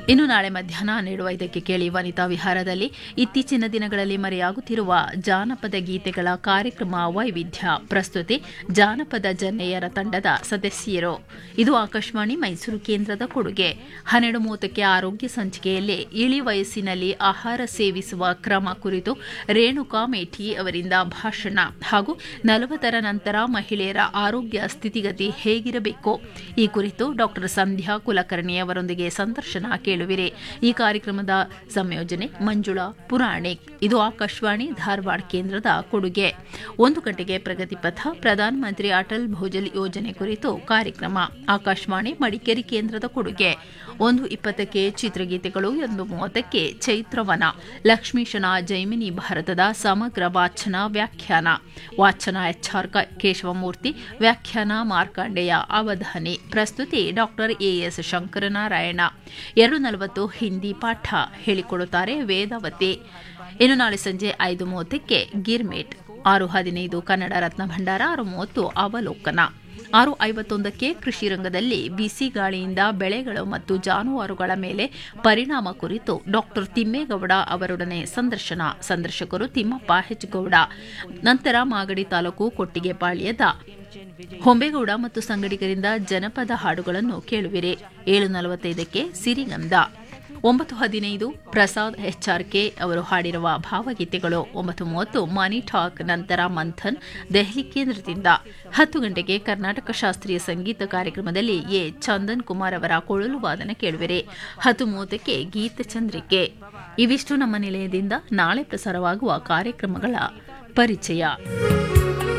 ಇನ್ನು ನಾಳೆ ಮಧ್ಯಾಹ್ನ ಹನ್ನೆರಡು ಐದಕ್ಕೆ ಕೇಳಿ ವನಿತಾ ವಿಹಾರದಲ್ಲಿ ಇತ್ತೀಚಿನ ದಿನಗಳಲ್ಲಿ ಮರೆಯಾಗುತ್ತಿರುವ ಜಾನಪದ ಗೀತೆಗಳ ಕಾರ್ಯಕ್ರಮ ವೈವಿಧ್ಯ ಪ್ರಸ್ತುತಿ ಜಾನಪದ ಜನ್ನೆಯರ ತಂಡದ ಸದಸ್ಯರು ಇದು ಆಕಾಶವಾಣಿ ಮೈಸೂರು ಕೇಂದ್ರದ ಕೊಡುಗೆ ಹನ್ನೆರಡು ಮೂವತ್ತಕ್ಕೆ ಆರೋಗ್ಯ ಸಂಚಿಕೆಯಲ್ಲಿ ಇಳಿ ವಯಸ್ಸಿನಲ್ಲಿ ಆಹಾರ ಸೇವಿಸುವ ಕ್ರಮ ಕುರಿತು ರೇಣುಕಾ ಮೇಠಿ ಅವರಿಂದ ಭಾಷಣ ಹಾಗೂ ನಲವತ್ತರ ನಂತರ ಮಹಿಳೆಯರ ಆರೋಗ್ಯ ಸ್ಥಿತಿಗತಿ ಹೇಗಿರಬೇಕು ಈ ಕುರಿತು ಡಾ ಸಂಧ್ಯಾ ಕುಲಕರ್ಣಿ ಅವರೊಂದಿಗೆ ಸಂದರ್ಶನ ಕೇಳುವಿರಿ ಈ ಕಾರ್ಯಕ್ರಮದ ಸಂಯೋಜನೆ ಮಂಜುಳಾ ಪುರಾಣಿಕ್ ಇದು ಆಕಾಶವಾಣಿ ಧಾರವಾಡ ಕೇಂದ್ರದ ಕೊಡುಗೆ ಒಂದು ಗಂಟೆಗೆ ಪ್ರಗತಿ ಪಥ ಪ್ರಧಾನಮಂತ್ರಿ ಅಟಲ್ ಭೋಜಲ್ ಯೋಜನೆ ಕುರಿತು ಕಾರ್ಯಕ್ರಮ ಆಕಾಶವಾಣಿ ಮಡಿಕೇರಿ ಕೇಂದ್ರದ ಕೊಡುಗೆ ಒಂದು ಇಪ್ಪತ್ತಕ್ಕೆ ಚಿತ್ರಗೀತೆಗಳು ಒಂದು ಮೂವತ್ತಕ್ಕೆ ಚೈತ್ರವನ ಲಕ್ಷ್ಮೀಶನ ಜೈಮಿನಿ ಭಾರತದ ಸಮಗ್ರ ವಾಚನ ವ್ಯಾಖ್ಯಾನ ವಾಚನ ಎಚ್ಆರ್ ಕೇಶವಮೂರ್ತಿ ವ್ಯಾಖ್ಯಾನ ಮಾರ್ಕಾಂಡೆಯ ಅವಧಾನಿ ಪ್ರಸ್ತುತಿ ಡಾಕ್ಟರ್ ಎಎಸ್ ಶಂಕರನಾರಾಯಣ ಎರಡು ನಲವತ್ತು ಹಿಂದಿ ಪಾಠ ಹೇಳಿಕೊಡುತ್ತಾರೆ ವೇದಾವತಿ ಇನ್ನು ನಾಳೆ ಸಂಜೆ ಐದು ಮೂವತ್ತಕ್ಕೆ ಗಿರ್ಮೇಟ್ ಆರು ಹದಿನೈದು ಕನ್ನಡ ರತ್ನ ಭಂಡಾರ ಆರು ಮೂವತ್ತು ಅವಲೋಕನ ಆರು ಐವತ್ತೊಂದಕ್ಕೆ ಕೃಷಿ ರಂಗದಲ್ಲಿ ಬಿಸಿ ಗಾಳಿಯಿಂದ ಬೆಳೆಗಳು ಮತ್ತು ಜಾನುವಾರುಗಳ ಮೇಲೆ ಪರಿಣಾಮ ಕುರಿತು ಡಾಕ್ಟರ್ ತಿಮ್ಮೇಗೌಡ ಅವರೊಡನೆ ಸಂದರ್ಶನ ಸಂದರ್ಶಕರು ತಿಮ್ಮಪ್ಪ ಹೆಚ್ಗೌಡ ನಂತರ ಮಾಗಡಿ ತಾಲೂಕು ಕೊಟ್ಟಿಗೆಪಾಳ್ಯದ ಹೊಂಬೇಗೌಡ ಮತ್ತು ಸಂಗಡಿಗರಿಂದ ಜನಪದ ಹಾಡುಗಳನ್ನು ಕೇಳುವಿರಿ ಏಳು ನಲವತ್ತೈದಕ್ಕೆ ಸಿರಿಗಂಧ ಒಂಬತ್ತು ಹದಿನೈದು ಪ್ರಸಾದ್ ಎಚ್ಆರ್ಕೆ ಅವರು ಹಾಡಿರುವ ಭಾವಗೀತೆಗಳು ಒಂಬತ್ತು ಮೂವತ್ತು ಮನಿ ಟಾಕ್ ನಂತರ ಮಂಥನ್ ದೆಹಲಿ ಕೇಂದ್ರದಿಂದ ಹತ್ತು ಗಂಟೆಗೆ ಕರ್ನಾಟಕ ಶಾಸ್ತ್ರೀಯ ಸಂಗೀತ ಕಾರ್ಯಕ್ರಮದಲ್ಲಿ ಎ ಚಂದನ್ ಕುಮಾರ್ ಅವರ ಕೊಳಲು ವಾದನ ಕೇಳುವಿರಿ ಹತ್ತು ಮೂವತ್ತಕ್ಕೆ ಗೀತಚಂದ್ರಿಕೆ ಇವಿಷ್ಟು ನಮ್ಮ ನಿಲಯದಿಂದ ನಾಳೆ ಪ್ರಸಾರವಾಗುವ ಕಾರ್ಯಕ್ರಮಗಳ ಪರಿಚಯ